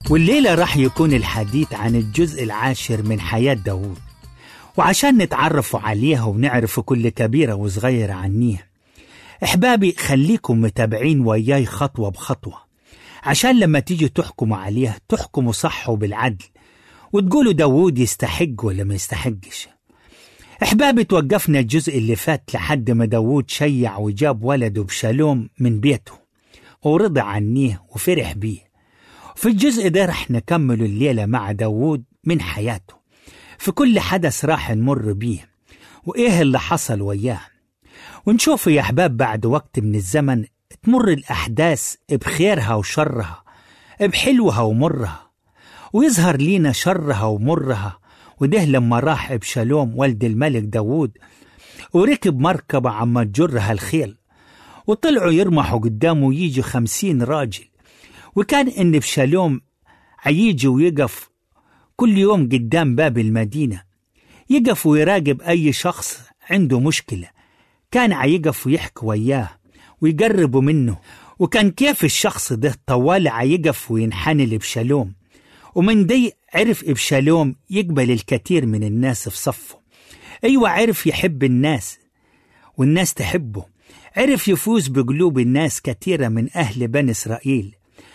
والليلة راح يكون الحديث عن الجزء العاشر من حياة داوود وعشان نتعرفوا عليها ونعرف كل كبيرة وصغيرة عنيها احبابي خليكم متابعين وياي خطوة بخطوة عشان لما تيجي تحكموا عليه تحكموا صح وبالعدل وتقولوا داوود يستحق ولا ما يستحقش احبابي توقفنا الجزء اللي فات لحد ما داوود شيع وجاب ولده بشالوم من بيته ورضى عنيه وفرح بيه في الجزء ده رح نكمل الليلة مع داوود من حياته في كل حدث راح نمر بيه وإيه اللي حصل وياه ونشوف يا أحباب بعد وقت من الزمن تمر الأحداث بخيرها وشرها بحلوها ومرها ويظهر لينا شرها ومرها وده لما راح بشالوم والد الملك داوود وركب مركبة عما تجرها الخيل وطلعوا يرمحوا قدامه يجي خمسين راجل وكان إن بشالوم عيجي ويقف كل يوم قدام باب المدينة يقف ويراقب أي شخص عنده مشكلة كان عيقف ويحكي وياه ويقربوا منه وكان كيف الشخص ده طوال عيقف وينحني لبشالوم ومن دي عرف إبشالوم يقبل الكثير من الناس في صفه أيوة عرف يحب الناس والناس تحبه عرف يفوز بقلوب الناس كثيرة من أهل بني إسرائيل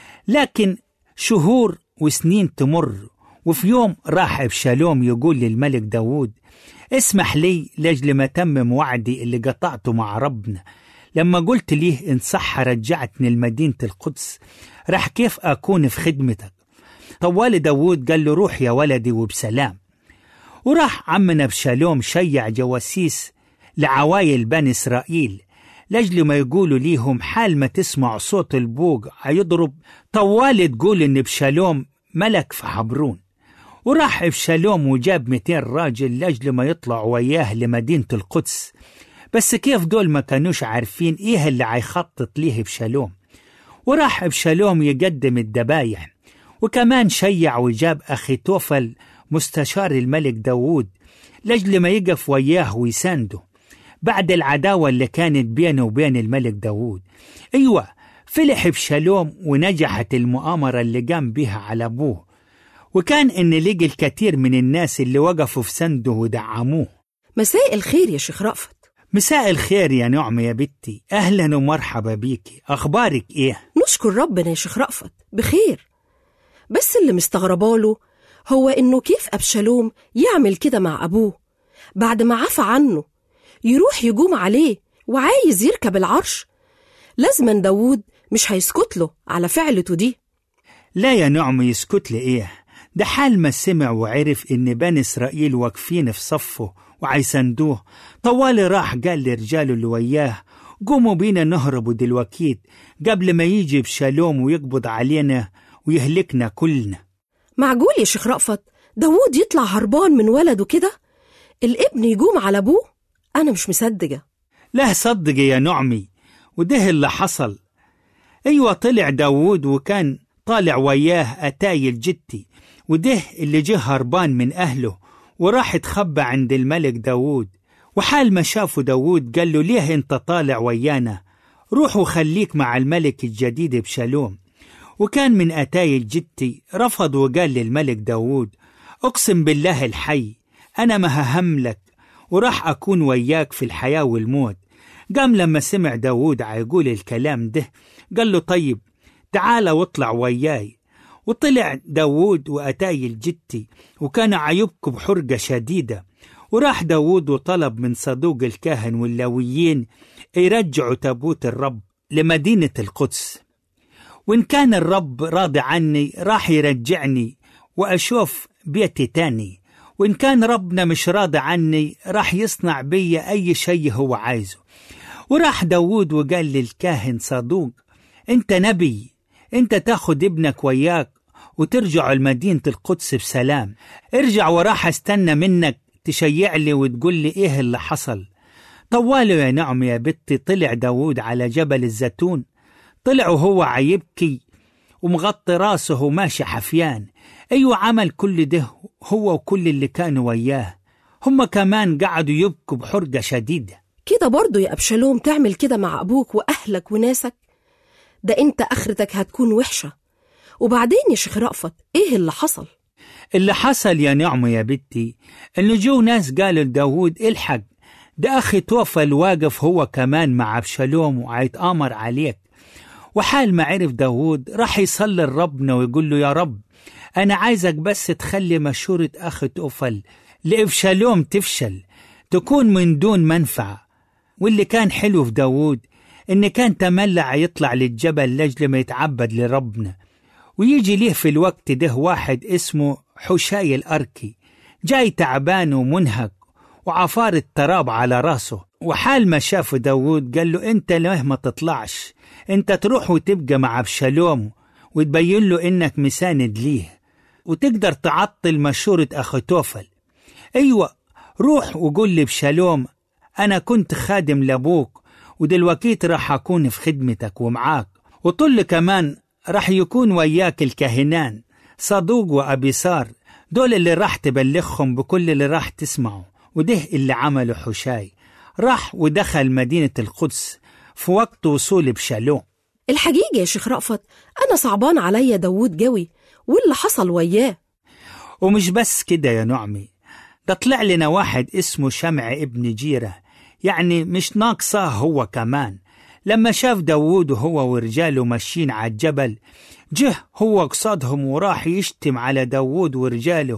لكن شهور وسنين تمر وفي يوم راح ابشالوم يقول للملك داود اسمح لي لاجل ما تمم وعدي اللي قطعته مع ربنا لما قلت ليه إن صح رجعتني لمدينة القدس راح كيف أكون في خدمتك طوال داود قال له روح يا ولدي وبسلام وراح عمنا بشالوم شيع جواسيس لعوايل بني إسرائيل لأجل ما يقولوا ليهم حال ما تسمع صوت البوق هيضرب طوال تقول إن بشالوم ملك في حبرون وراح ابشالوم وجاب 200 راجل لأجل ما يطلعوا وياه لمدينة القدس بس كيف دول ما كانوش عارفين ايه اللي هيخطط ليه ابشالوم وراح ابشالوم يقدم الذبايح وكمان شيع وجاب أخي توفل مستشار الملك داوود لأجل ما يقف وياه ويسانده بعد العداوة اللي كانت بينه وبين الملك داوود أيوة فلح بشالوم ونجحت المؤامرة اللي قام بها على أبوه وكان إن لقي الكثير من الناس اللي وقفوا في سنده ودعموه مساء الخير يا شيخ رأفت مساء الخير يا نعمة يا بنتي أهلا ومرحبا بيكي أخبارك إيه؟ نشكر ربنا يا شيخ رأفت بخير بس اللي مستغرباله هو إنه كيف أبشالوم يعمل كده مع أبوه بعد ما عفى عنه يروح يجوم عليه وعايز يركب العرش لازما داوود مش هيسكت له على فعلته دي لا يا نعمة يسكت لي إيه ده حال ما سمع وعرف إن بني إسرائيل واقفين في صفه وعيسندوه طوال راح قال لرجاله اللي وياه قوموا بينا نهربوا دلوكيت قبل ما يجي بشالوم ويقبض علينا ويهلكنا كلنا معقول يا شيخ رأفت داوود يطلع هربان من ولده كده الابن يجوم على أبوه أنا مش مصدقة لا صدق يا نعمي وده اللي حصل أيوة طلع داوود وكان طالع وياه أتايل جتي وده اللي جه هربان من أهله وراح اتخبى عند الملك داوود وحال ما شافوا داوود قال له ليه انت طالع ويانا روح وخليك مع الملك الجديد بشالوم وكان من أتايل جتي رفض وقال للملك داوود أقسم بالله الحي أنا ما ههملك وراح أكون وياك في الحياة والموت قام لما سمع داوود عيقول الكلام ده قال له طيب تعال واطلع وياي وطلع داوود وأتاي الجتي وكان عيبكوا بحرقة شديدة وراح داوود وطلب من صدوق الكاهن واللاويين يرجعوا تابوت الرب لمدينة القدس وإن كان الرب راضي عني راح يرجعني وأشوف بيتي تاني وإن كان ربنا مش راضي عني راح يصنع بي أي شيء هو عايزه وراح داوود وقال للكاهن صدوق أنت نبي أنت تاخد ابنك وياك وترجعوا لمدينة القدس بسلام ارجع وراح استنى منك تشيع لي وتقول لي ايه اللي حصل طواله يا نعم يا بنتي طلع داوود على جبل الزيتون طلع وهو عيبكي ومغطي راسه وماشي حفيان أيوة عمل كل ده هو وكل اللي كانوا وياه هم كمان قعدوا يبكوا بحرقة شديدة كده برضه يا أبشالوم تعمل كده مع أبوك وأهلك وناسك ده أنت آخرتك هتكون وحشة وبعدين يا شيخ رأفت إيه اللي حصل؟ اللي حصل يا نعمة يا بنتي إنه جو ناس قالوا لداود الحق ده أخي توفى الواقف هو كمان مع أبشالوم وهيتآمر عليك وحال ما عرف داود راح يصلي لربنا ويقول له يا رب أنا عايزك بس تخلي مشورة أخي توفل لإبشالوم تفشل تكون من دون منفعة واللي كان حلو في داود إن كان تملع يطلع للجبل لأجل ما يتعبد لربنا ويجي ليه في الوقت ده واحد اسمه حشاي الأركي جاي تعبان ومنهك وعفار التراب على راسه وحال ما شاف داود قال له انت ليه ما تطلعش انت تروح وتبقى مع ابشالوم وتبين له انك مساند ليه وتقدر تعطل مشورة أخوتوفل أيوة روح وقول لبشالوم أنا كنت خادم لأبوك ودلوقتي راح أكون في خدمتك ومعاك وطل كمان راح يكون وياك الكاهنان صدوق وأبيصار دول اللي راح تبلغهم بكل اللي راح تسمعه وده اللي عمله حشاي راح ودخل مدينة القدس في وقت وصول بشالوم الحقيقة يا شيخ رأفت أنا صعبان عليا داوود جوي واللي حصل وياه ومش بس كده يا نعمي ده طلع لنا واحد اسمه شمع ابن جيرة يعني مش ناقصة هو كمان لما شاف داوود وهو ورجاله ماشيين على الجبل جه هو قصادهم وراح يشتم على داوود ورجاله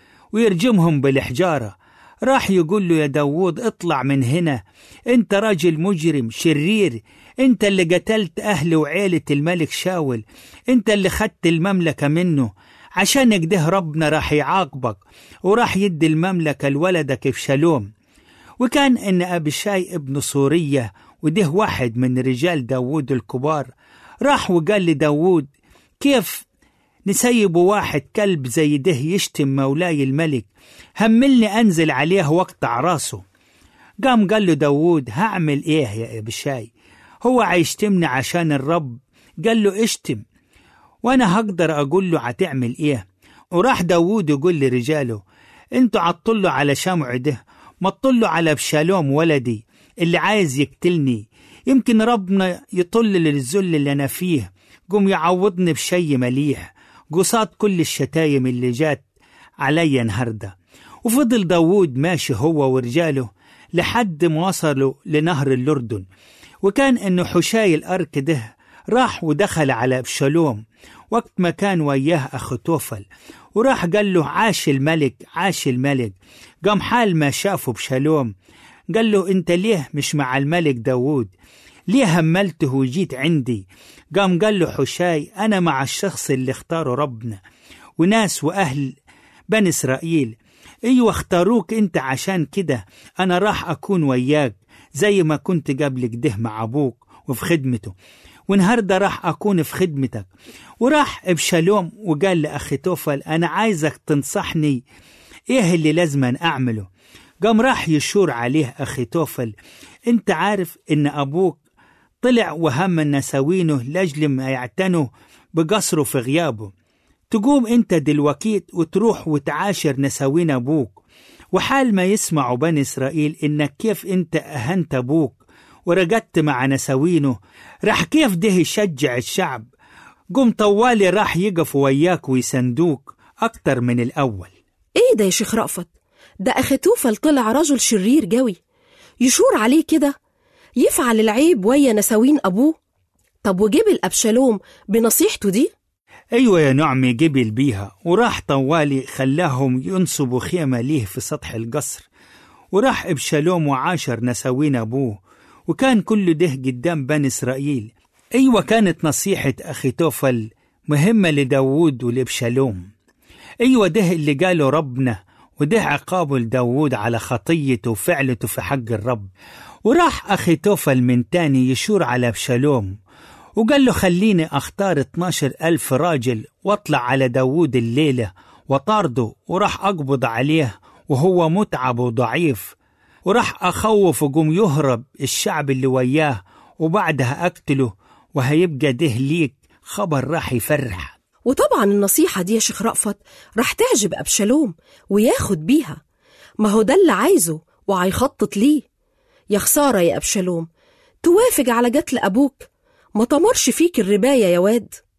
ويرجمهم بالحجارة راح يقول له يا داوود اطلع من هنا انت راجل مجرم شرير انت اللي قتلت اهل وعيلة الملك شاول انت اللي خدت المملكة منه عشان كده ربنا راح يعاقبك وراح يدي المملكة لولدك في شالوم وكان ان ابشاي ابن صورية وده واحد من رجال داوود الكبار راح وقال لداوود كيف نسيب واحد كلب زي ده يشتم مولاي الملك هملني أنزل عليه واقطع راسه قام قال له داوود هعمل إيه يا أبشاي هو عيشتمني عشان الرب قال له اشتم وأنا هقدر أقول له هتعمل إيه وراح داوود يقول لرجاله انتوا عطلوا على شمع ده ما تطلوا على بشالوم ولدي اللي عايز يقتلني يمكن ربنا يطل للذل اللي أنا فيه قوم يعوضني بشي مليح قصاد كل الشتايم اللي جات عليا النهارده وفضل داوود ماشي هو ورجاله لحد ما وصلوا لنهر الأردن وكان إنه حشاي الأرك ده راح ودخل على أبشالوم وقت ما كان وياه أخو توفل وراح قال له عاش الملك عاش الملك قام حال ما شافه بشالوم قال له أنت ليه مش مع الملك داوود ليه هملته وجيت عندي قام قال له حشاي أنا مع الشخص اللي اختاره ربنا وناس وأهل بني إسرائيل أيوة اختاروك أنت عشان كده أنا راح أكون وياك زي ما كنت قبل كده مع أبوك وفي خدمته والنهاردة راح أكون في خدمتك وراح بشالوم وقال لأخي توفل أنا عايزك تنصحني إيه اللي لازم أعمله قام راح يشور عليه أخي توفل أنت عارف إن أبوك طلع وهم نساوينه لأجل ما يعتنوا بقصره في غيابه تقوم انت دلوقيت وتروح وتعاشر نساوين ابوك وحال ما يسمعوا بني اسرائيل انك كيف انت اهنت ابوك ورقدت مع نساوينه راح كيف ده يشجع الشعب قم طوالي راح يقفوا وياك ويسندوك اكتر من الاول إيه ده يا شيخ رأفت ده أخي توفل طلع رجل شرير جوي يشور عليه كده يفعل العيب ويا نساوين أبوه طب وجبل أبشالوم بنصيحته دي أيوة يا نعمي قبل بيها وراح طوالي خلاهم ينصبوا خيمة ليه في سطح القصر وراح إبشالوم وعاشر نساوين أبوه وكان كل ده قدام بني إسرائيل أيوة كانت نصيحة أخي توفل مهمة لداوود ولإبشالوم أيوة ده اللي قاله ربنا وده عقابه لداوود على خطيته وفعلته في حق الرب وراح أخي توفل من تاني يشور على أبشالوم وقال له خليني أختار 12 ألف راجل واطلع على داوود الليلة وطارده وراح أقبض عليه وهو متعب وضعيف وراح أخوف وقوم يهرب الشعب اللي وياه وبعدها أقتله وهيبقى ده ليك خبر راح يفرح وطبعا النصيحة دي يا شيخ رأفت راح تعجب أبشالوم وياخد بيها ما هو ده اللي عايزه وهيخطط ليه يا خسارة يا أبشالوم توافق على قتل أبوك ما طمرش فيك الرباية يا واد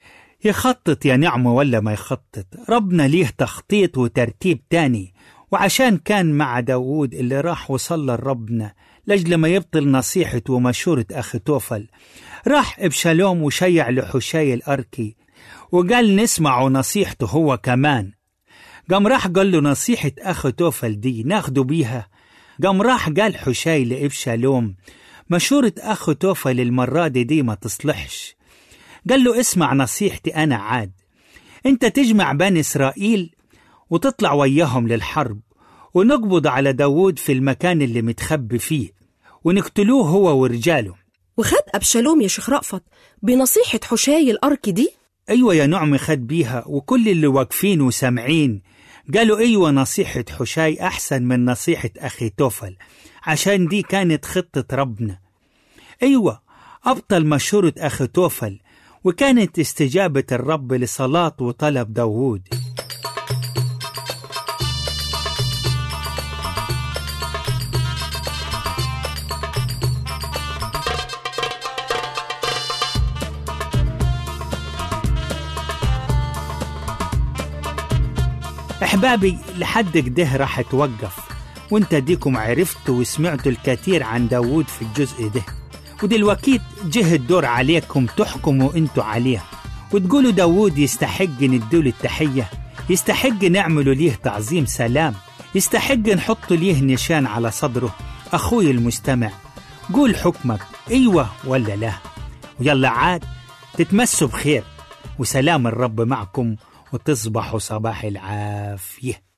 يخطط يا نعمة ولا ما يخطط ربنا ليه تخطيط وترتيب تاني وعشان كان مع داود اللي راح وصلى لربنا لجل ما يبطل نصيحة ومشورة أخي توفل راح إبشالوم وشيع لحشاي الأركي وقال نسمع نصيحته هو كمان قام راح قال له نصيحة أخي توفل دي ناخده بيها قام راح قال حشاي لإبشالوم مشورة أخو توفل المرة دي, دي ما تصلحش قال له اسمع نصيحتي أنا عاد أنت تجمع بني إسرائيل وتطلع وياهم للحرب ونقبض على داود في المكان اللي متخبي فيه ونقتلوه هو ورجاله وخد أبشالوم يا شيخ رأفت بنصيحة حشاي الأرك دي أيوة يا نعمة خد بيها وكل اللي واقفين وسامعين قالوا أيوة نصيحة حشاي أحسن من نصيحة أخي توفل عشان دي كانت خطة ربنا أيوة أبطل مشورة أخي توفل وكانت استجابة الرب لصلاة وطلب داوود أحبابي لحد كده راح توقف وانت ديكم عرفتوا وسمعتوا الكثير عن داوود في الجزء ده ودلوقتي جه الدور عليكم تحكموا انتوا عليه وتقولوا داوود يستحق ندوله التحية يستحق نعملوا ليه تعظيم سلام يستحق نحط ليه نشان على صدره أخوي المستمع قول حكمك أيوة ولا لا ويلا عاد تتمسوا بخير وسلام الرب معكم وتصبحوا صباح العافيه